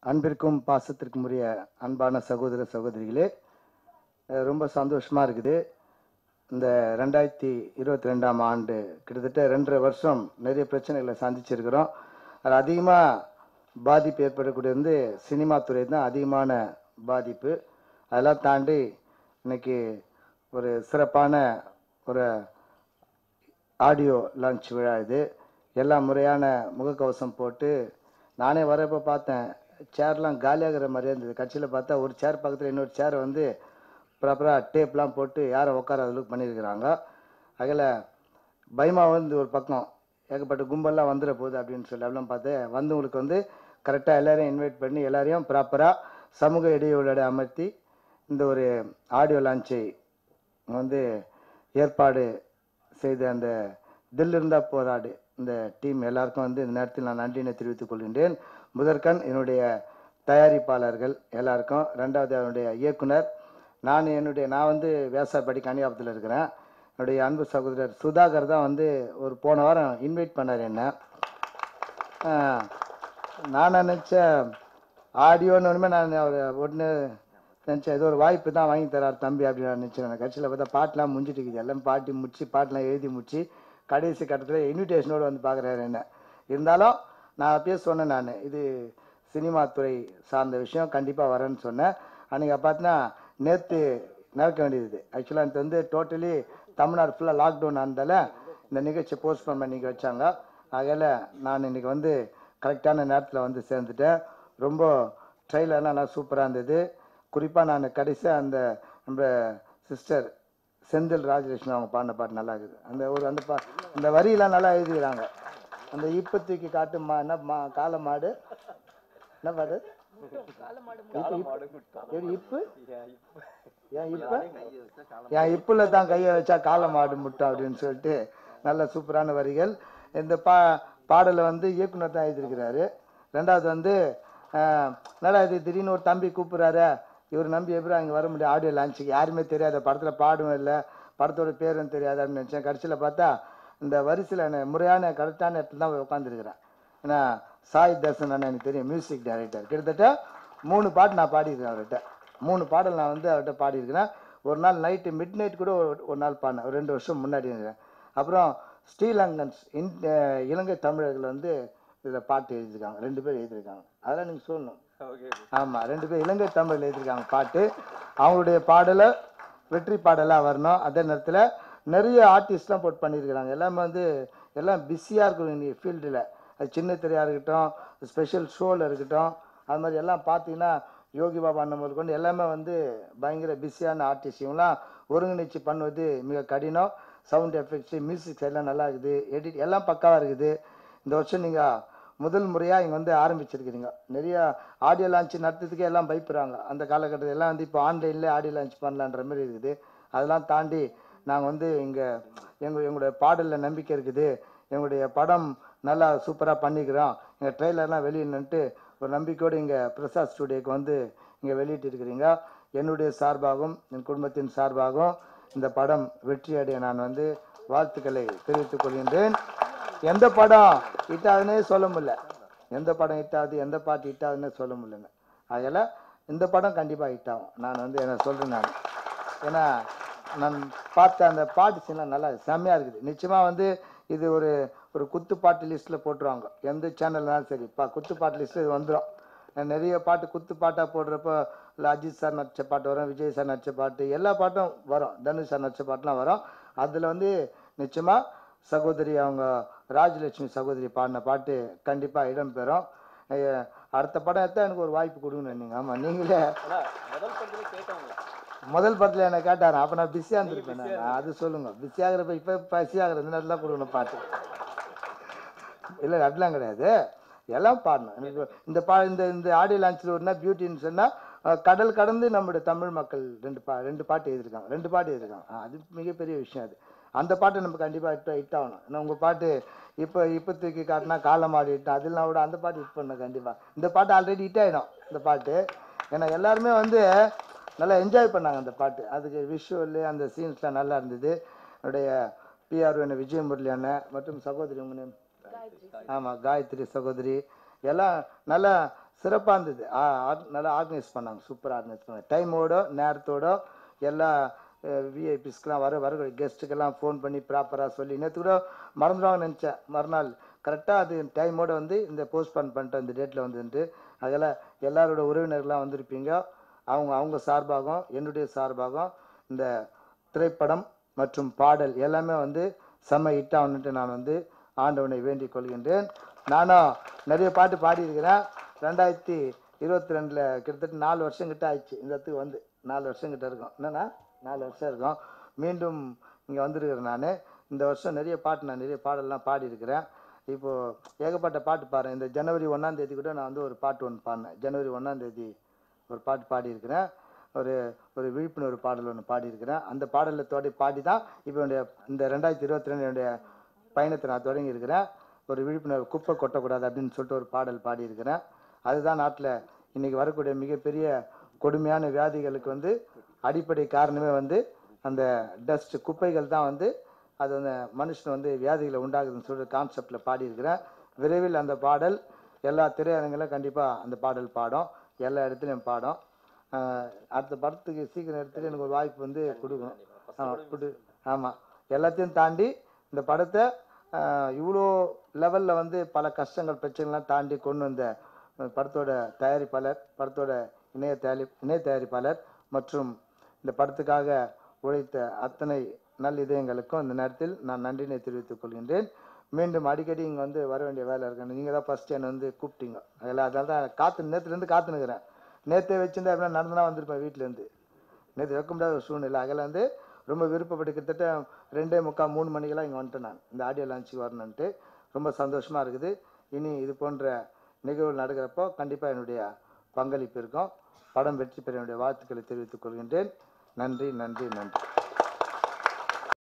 அன்பிற்கும் பாசத்திற்கும் உரிய அன்பான சகோதர சகோதரிகளே அஹ் ரொம்ப சந்தோஷமா இருக்குது இந்த ரெண்டாயிரத்தி இருபத்தி ரெண்டாம் ஆண்டு கிட்டத்தட்ட ரெண்டரை வருஷம் நிறைய பிரச்சனைகளை சந்திச்சிருக்கிறோம் அது அதிகமாக பாதிப்பு ஏற்படக்கூடிய வந்து சினிமா துறை தான் அதிகமான பாதிப்பு அதெல்லாம் தாண்டி இன்னைக்கு ஒரு சிறப்பான ஒரு ஆடியோ லான்ச் விழா இது எல்லாம் முறையான முகக்கவசம் போட்டு நானே வரப்போ பார்த்தேன் சேர்லாம் காலியாகிற மாதிரியே இருந்தது கட்சியில் பார்த்தா ஒரு சேர் பக்கத்தில் இன்னொரு சேரை வந்து ப்ராப்பராக டேப்லாம் போட்டு யாரை உட்கார அளவுக்கு பண்ணியிருக்கிறாங்க அதில் பயமாக வந்து ஒரு பக்கம் ஏகப்பட்ட கும்பல்லாம் வந்துட போகுது அப்படின்னு சொல்லி அப்படிலாம் பார்த்தேன் வந்தவங்களுக்கு வந்து கரெக்டாக எல்லாரையும் இன்வைட் பண்ணி எல்லாரையும் ப்ராப்பராக சமூக இடைவெளியோட அமர்த்தி இந்த ஒரு ஆடியோ லான்ச்சை வந்து ஏற்பாடு செய்த அந்த தில் இருந்தா போராடு இந்த டீம் எல்லாருக்கும் வந்து இந்த நேரத்தில் நான் நன்றினை தெரிவித்துக் கொள்கின்றேன் முதற்கண் என்னுடைய தயாரிப்பாளர்கள் எல்லாருக்கும் ரெண்டாவது என்னுடைய இயக்குனர் நான் என்னுடைய நான் வந்து வேசார்படி கன்னியாபுரத்தில் இருக்கிறேன் என்னுடைய அன்பு சகோதரர் சுதாகர் தான் வந்து ஒரு போன வாரம் இன்வைட் பண்ணார் என்ன ஆஹ், நான் நினச்சேன் ஆடியோன்னு ஒன்றுமே நான் அவர் ஒன்று நினச்சேன் ஏதோ ஒரு வாய்ப்பு தான் வாங்கி தரார் தம்பி அப்படின்னு நான் நினச்சேன் கட்சியில் பார்த்தா பாட்டெலாம் முடிஞ்சிட்டு இருக்குது எல்லாம் பாட்டி முடிச்சு பாட்டெலாம் எழுதி முடிச்சு கடைசி கட்டத்தில் இன்விடேஷனோடு வந்து பார்க்குறாரு என்ன இருந்தாலும் நான் அப்பயே சொன்னேன் நான் இது சினிமா துறை சார்ந்த விஷயம் கண்டிப்பாக வரேன்னு சொன்னேன் அன்றைக்கி பார்த்தீங்கன்னா நேற்று நடக்க வேண்டியது ஆக்சுவலாக இது வந்து டோட்டலி தமிழ்நாடு ஃபுல்லாக லாக்டவுன் ஆனதால இந்த நிகழ்ச்சி போஸ்ட்போன் பண்ணிக்க வச்சாங்க ஆகையில் நான் இன்னைக்கு வந்து கரெக்டான நேரத்தில் வந்து சேர்ந்துட்டேன் ரொம்ப ட்ரெயிலர்லாம் நல்லா சூப்பராக இருந்தது குறிப்பாக நான் கடைசியாக அந்த நம்ம சிஸ்டர் செந்தில் ராஜலட்சுமி அவங்க பாடின பாட்டு நல்லா இருக்குது அந்த ஒரு அந்த பா அந்த வரியெல்லாம் நல்லா எழுதிக்கிறாங்க அந்த இப்பத்துக்கு காட்டு மா என்ன மா காளை மாடு என்ன பாடு இப்பு, இப்பு. எது இப்பு ஏன் இப்ப என் இப்புல தான் கையை வச்சா காளை மாடு முட்டும் அப்படின்னு சொல்லிட்டு நல்ல சூப்பரான வரிகள் இந்த பா பாடலை வந்து இயக்குனர் தான் எழுதியிருக்கிறாரு ரெண்டாவது வந்து ஆஹ், என்னடா இது திடீர்னு ஒரு தம்பி கூப்பிடுறாரு இவர் நம்பி எப்படி அங்கே வர முடியும் ஆடியோ லான்ச்சுக்கு யாருமே தெரியாத படத்தில் பாடும் இல்லை படத்தோட பேரும் தெரியாது அப்படின்னு நினச்சேன் கடைசியில் பார்த்தா இந்த வரிசையில் நான் முறையான கரெக்டான இடத்துல தான் போய் உட்காந்துருக்கிறேன் ஏன்னா சாய் தர்சன் அண்ணன் எனக்கு தெரியும் மியூசிக் டைரக்டர் கிட்டத்தட்ட மூணு பாட்டு நான் பாடியிருக்கேன் அவர்கிட்ட மூணு பாடல் நான் வந்து அவர்கிட்ட பாடியிருக்கிறேன் ஒரு நாள் நைட்டு மிட் நைட் கூட ஒரு- ஒரு நாள் பாடினேன் ஒரு ரெண்டு வருஷம் முன்னாடி இருக்கிறேன் அப்புறம் ஸ்ரீலங்கன்ஸ் இன் அஹ் இலங்கை தமிழர்கள் வந்து இதில் பாட்டு எழுதியிருக்காங்க ரெண்டு பேர் எழுதியிருக்காங்க அதெல்லாம் நீங்கள் சொல்லணும் ஆமாம் ரெண்டு பேர் இலங்கை தமிழில் எழுதியிருக்காங்க பாட்டு அவங்களுடைய பாடலை வெற்றி பாடலாக வரணும் அதே நேரத்தில் நிறைய ஆர்டிஸ்ட்லாம் போட்டு பண்ணியிருக்கிறாங்க எல்லாமே வந்து எல்லாம் பிஸியாக இருக்கும் நீ ஃபீல்டில் அது சின்ன திரையாக இருக்கட்டும் ஸ்பெஷல் ஷோவில் இருக்கட்டும் அது மாதிரி எல்லாம் பார்த்தீங்கன்னா யோகி பாபா அண்ணன் முதல் கொண்டு எல்லாமே வந்து பயங்கர பிஸியான ஆர்டிஸ்ட் இவங்களாம் ஒருங்கிணைச்சு பண்ணுவது மிக கடினம் சவுண்ட் எஃபெக்ட்ஸு மியூசிக்ஸ் எல்லாம் நல்லா இருக்குது எடிட் எல்லாம் பக்காவாக இருக்குது இந்த வருஷம் நீங்கள் முதல் முறையாக இங்கே வந்து ஆரம்பிச்சிருக்கிறீங்க நிறைய ஆடியோ லான்ச் நடத்துறதுக்கே எல்லாம் பயப்படுறாங்க அந்த காலகட்டத்தில் எல்லாம் வந்து இப்போ ஆன்லைன்லேயே ஆடியோ லான்ச் பண்ணலான்ற மாதிரி இருக்குது அதெல்லாம் தாண்டி நாங்கள் வந்து இங்கே எங்கள் எங்களுடைய பாடலில் நம்பிக்கை இருக்குது எங்களுடைய படம் நல்லா சூப்பராக பண்ணிக்கிறோம் எங்கள் ட்ரெய்லர்லாம் வெளியே நின்றுட்டு ஒரு நம்பிக்கையோடு இங்கே பிரசாத் ஸ்டுடியோக்கு வந்து இங்கே வெளியிட்டு இருக்கிறீங்க என்னுடைய சார்பாகவும் என் குடும்பத்தின் சார்பாகவும் இந்த படம் வெற்றி அடைய நான் வந்து வாழ்த்துக்களை தெரிவித்துக் கொள்கின்றேன் எந்த படம் ஹிட்டாதுன்னே சொல்ல முடியல எந்த படம் ஹிட்டாது எந்த பாட்டு ஹிட்டாதுன்னு சொல்ல முடியலங்க அதில் இந்த படம் கண்டிப்பாக ஹிட் ஆகும் நான் வந்து என்ன சொல்கிறேன் நான் ஏன்னா நான் பார்த்த அந்த பாட்டு சீன்லாம் நல்லா செம்மையாக இருக்குது நிச்சயமாக வந்து இது ஒரு ஒரு குத்து பாட்டு லிஸ்ட்டில் போட்டுருவாங்க எந்த சேனல்னாலும் சரி பா குத்து பாட்டு லிஸ்ட்டில் இது வந்துடும் நிறைய பாட்டு குத்து பாட்டாக போடுறப்போ இல்லை அஜித் சார் நடிச்ச பாட்டு வரும் விஜய் சார் நடிச்ச பாட்டு எல்லா பாட்டும் வரும் தனுஷ் சார் நடிச்ச பாட்டுலாம் வரும் அதில் வந்து நிச்சயமாக சகோதரி அவங்க ராஜலட்சுமி சகோதரி பாடின பாட்டு கண்டிப்பாக இடம்பெறும் அஹ் அடுத்த படம் எடுத்தா எனக்கு ஒரு வாய்ப்பு கொடுங்கன்னு நீங்கள் ஆமாம் நீங்களே முதல் படத்தில் என்ன கேட்டாரு அப்போ நான் பிஸியாக இருந்திருப்பேன் நான் அது சொல்லுங்க பிஸியாகிறப்ப இப்போ பசியாகிற இந்த நேரத்தில் கொடுக்கணும் பாட்டு இல்லை அப்படிலாம் கிடையாது எல்லாம் பாடணும் எனக்கு இந்த பா இந்த இந்த ஆடியோ லான்ச்சில் ஒரு பியூட்டின்னு சொன்னால் கடல் கடந்து நம்முடைய தமிழ் மக்கள் ரெண்டு பா ரெண்டு பாட்டு எழுதியிருக்காங்க ரெண்டு பாட்டு எழுதியிருக்காங்க ஆ, அது மிகப்பெரிய விஷயம் அது அந்த பாட்டு நம்ம கண்டிப்பாக ஹிட் ஹிட் ஆகணும் ஏன்னா உங்கள் பாட்டு இப்போ இப்போ தூக்கி காட்டினா காலமாடி ஹிட் அதெல்லாம் விட அந்த பாட்டு ஹிட் பண்ணணும் கண்டிப்பாக இந்த பாட்டு ஆல்ரெடி ஹிட் ஆகிடும் இந்த பாட்டு ஏன்னா எல்லாருமே வந்து நல்லா என்ஜாய் பண்ணாங்க அந்த பாட்டு அதுக்கு விஷுவல் அந்த சீன்ஸ்லாம் நல்லா இருந்தது என்னுடைய பிஆர் விஜய் முரளி அண்ணன் மற்றும் சகோதரி உங்க name? ஆமாம் காயத்ரி சகோதரி எல்லாம் நல்லா சிறப்பாக இருந்தது ஆ- ஆ- நல்லா ஆர்கனைஸ் பண்ணாங்க சூப்பராக ஆர்கனைஸ் பண்ணாங்க டைமோட நேரத்தோட எல்லா விஐபிஸ்க்கெலாம் வர வர கெஸ்ட்டுக்கெல்லாம் ஃபோன் பண்ணி ப்ராப்பராக சொல்லி நேற்று கூட மறந்துடுவாங்கன்னு நினச்சேன் மறுநாள் கரெக்டாக அது டைமோட வந்து இந்த போஸ்ட்பான் பண்ணிட்டேன் இந்த டேட்டில் வந்துட்டு அதெல்லாம் எல்லாரோட உறவினர்கள்லாம் வந்திருப்பீங்க அவங்க அவங்க சார்பாகவும் என்னுடைய சார்பாகவும் இந்த திரைப்படம் மற்றும் பாடல் எல்லாமே வந்து செம்ம ஹிட் ஆகணுன்ட்டு நான் வந்து ஆண்டவனை வேண்டிக் கொள்கின்றேன் நானும் நிறைய பாட்டு பாடியிருக்கிறேன் ரெண்டாயிரத்தி இருபத்தி ரெண்டில் கிட்டத்தட்ட நாலு வருஷம் கிட்ட ஆயிடுச்சு இந்த இடத்துக்கு வந்து நாலு வருஷம் கிட்ட இருக்கும் என்னண்ணா நாலு வருஷம் இருக்கும் மீண்டும் இங்கே வந்திருக்கிறேன் நான் இந்த வருஷம் நிறைய பாட்டு நான் நிறைய பாடல்லாம் பாடியிருக்கிறேன் இப்போது ஏகப்பட்ட பாட்டு பாடுறேன் இந்த ஜனவரி ஒன்றாம் தேதி கூட நான் வந்து ஒரு பாட்டு ஒன்று பாடினேன் ஜனவரி ஒன்றாம் தேதி ஒரு பாட்டு பாடியிருக்கிறேன் ஒரு ஒரு விழிப்புணர்வு பாடல் ஒன்று பாடியிருக்கிறேன் அந்த பாடலை தொடி பாடி தான் இப்போ என்னுடைய இந்த ரெண்டாயிரத்தி இருபத்தி ரெண்டு என்னுடைய பயணத்தை நான் தொடங்கி இருக்கிறேன் ஒரு விழிப்புணர்வு குப்பை கொட்டக்கூடாது அப்படின்னு சொல்லிட்டு ஒரு பாடல் பாடியிருக்கிறேன் அதுதான் நாட்டில் இன்னைக்கு வரக்கூடிய மிகப்பெரிய கொடுமையான வியாதிகளுக்கு வந்து அடிப்படை காரணமே வந்து அந்த டஸ்ட் குப்பைகள் தான் வந்து அது வந்து மனுஷன் வந்து வியாதிகளை உண்டாகுதுன்னு சொல்லிட்டு கான்செப்டில் பாடியிருக்கிறேன் விரைவில் அந்த பாடல் எல்லா திரையரங்கிலும் கண்டிப்பாக அந்த பாடல் பாடும் எல்லா இடத்துலையும் பாடும் ஆஹ் அடுத்த படத்துக்கு சீக்கிரம் எடுத்துட்டு எனக்கு ஒரு வாய்ப்பு வந்து கொடுக்கணும் ஆமாம் கொடு ஆமாம் எல்லாத்தையும் தாண்டி இந்த படத்தை இவ்வளோ லெவலில் வந்து பல கஷ்டங்கள் பிரச்சனைலாம் தாண்டி கொண்டு வந்த அஹ், படத்தோட தயாரிப்பாளர் படத்தோட இணைய தயாரி இணைய தயாரிப்பாளர் மற்றும் இந்த படத்துக்காக உழைத்த அத்தனை நல் இதயங்களுக்கும் இந்த நேரத்தில் நான் நன்றினை தெரிவித்துக் கொள்கின்றேன் மீண்டும் அடிக்கடி இங்கே வந்து வர வேண்டிய வேலை இருக்கு நீங்கள் தான் ஃபஸ்ட் என்னை வந்து கூப்பிட்டீங்க அதில் அதனால தான் காத்து நேற்றுலேருந்து காத்துனுக்கிறேன் நேற்றே வச்சிருந்தா அப்படின்னா நடந்துனா வந்திருப்பேன் வீட்டிலேருந்து நேற்று வைக்க முடியாத ஒரு சூழ்நிலை அதில் வந்து ரொம்ப விருப்பப்பட்டு கிட்டத்தட்ட ரெண்டே முக்கால் மூணு மணிக்கெல்லாம் இங்கே வந்துட்டேன் நான் இந்த ஆடியோ லான்ச்சுக்கு வரணுன்ட்டு ரொம்ப சந்தோஷமாக இருக்குது இனி இது போன்ற நிகழ்வுகள் நடக்கிறப்போ கண்டிப்பாக என்னுடைய பங்களிப்பு இருக்கும் படம் வெற்றி பெற என்னுடைய வாழ்த்துக்களை தெரிவித்துக் கொள்கின்றேன் நன்றி நன்றி நன்றி